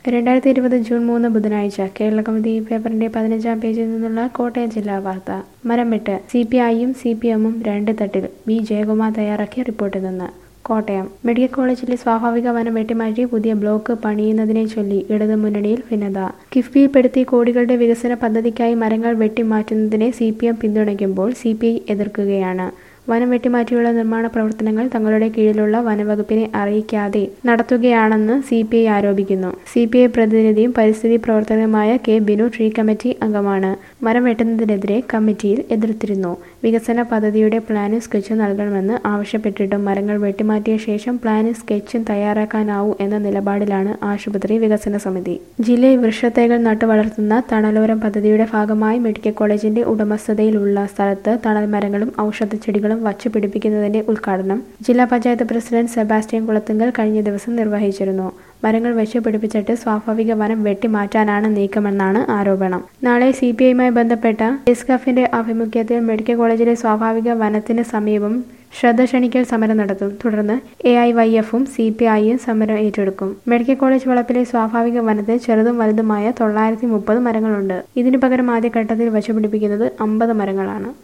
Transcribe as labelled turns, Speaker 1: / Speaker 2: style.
Speaker 1: രണ്ടായിരത്തി ഇരുപത് ജൂൺ മൂന്ന് ബുധനാഴ്ച കേരള കൗമുദി പേപ്പറിന്റെ പതിനഞ്ചാം പേജിൽ നിന്നുള്ള കോട്ടയം ജില്ലാ വാർത്ത മരം വെട്ട് സി പി ഐയും സി പി എമ്മും രണ്ട് തട്ടിൽ ബി ജയകുമാർ തയ്യാറാക്കിയ റിപ്പോർട്ടിൽ നിന്ന് കോട്ടയം മെഡിക്കൽ കോളേജിലെ സ്വാഭാവിക വനം വെട്ടിമാറ്റി പുതിയ ബ്ലോക്ക് പണിയുന്നതിനെ ചൊല്ലി ഇടതു മുന്നണിയിൽ ഭിന്നത കിഫ്ബിയിൽപ്പെടുത്തി കോടികളുടെ വികസന പദ്ധതിക്കായി മരങ്ങൾ വെട്ടിമാറ്റുന്നതിനെ സി പി എം പിന്തുണയ്ക്കുമ്പോൾ സി പി ഐ എതിർക്കുകയാണ് വനം വെട്ടിമാറ്റിയുള്ള നിർമ്മാണ പ്രവർത്തനങ്ങൾ തങ്ങളുടെ കീഴിലുള്ള വനവകുപ്പിനെ അറിയിക്കാതെ നടത്തുകയാണെന്ന് സി പി ഐ ആരോപിക്കുന്നു സി പി ഐ പ്രതിനിധിയും പരിസ്ഥിതി പ്രവർത്തകനുമായ കെ ബിനു ട്രീ കമ്മിറ്റി അംഗമാണ് മരം വെട്ടുന്നതിനെതിരെ കമ്മിറ്റിയിൽ എതിർത്തിരുന്നു വികസന പദ്ധതിയുടെ പ്ലാനും സ്കെച്ചും നൽകണമെന്ന് ആവശ്യപ്പെട്ടിട്ടും മരങ്ങൾ വെട്ടിമാറ്റിയ ശേഷം പ്ലാനും സ്കെച്ചും തയ്യാറാക്കാനാവൂ എന്ന നിലപാടിലാണ് ആശുപത്രി വികസന സമിതി ജില്ലയിൽ വൃക്ഷത്തൈകൾ നട്ടുവളർത്തുന്ന തണലോരം പദ്ധതിയുടെ ഭാഗമായി മെഡിക്കൽ കോളേജിന്റെ ഉടമസ്ഥതയിലുള്ള സ്ഥലത്ത് തണൽ മരങ്ങളും ഔഷധച്ചെടികളും വച്ചു പിടിപ്പിക്കുന്നതിന്റെ ഉദ്ഘാടനം ജില്ലാ പഞ്ചായത്ത് പ്രസിഡന്റ് സെബാസ്റ്റ്യൻ കുളത്തുങ്കൽ കഴിഞ്ഞ ദിവസം നിർവഹിച്ചിരുന്നു മരങ്ങൾ വെച്ച് പിടിപ്പിച്ചിട്ട് സ്വാഭാവിക വനം വെട്ടിമാറ്റാനാണ് നീക്കമെന്നാണ് ആരോപണം നാളെ സി പി ഐയുമായി ബന്ധപ്പെട്ട ഡിസ്കഫിന്റെ ആഭിമുഖ്യത്തിൽ മെഡിക്കൽ കോളേജിലെ സ്വാഭാവിക വനത്തിന് സമീപം ശ്രദ്ധ ക്ഷണിക്കൽ സമരം നടത്തും തുടർന്ന് എ ഐ വൈ എഫും സി പി ഐയും സമരം ഏറ്റെടുക്കും മെഡിക്കൽ കോളേജ് വളപ്പിലെ സ്വാഭാവിക വനത്തിൽ ചെറുതും വലുതുമായ തൊള്ളായിരത്തി മുപ്പത് മരങ്ങളുണ്ട് ഇതിനു പകരം ആദ്യഘട്ടത്തിൽ വച്ചുപിടിപ്പിക്കുന്നത് അമ്പത് മരങ്ങളാണ്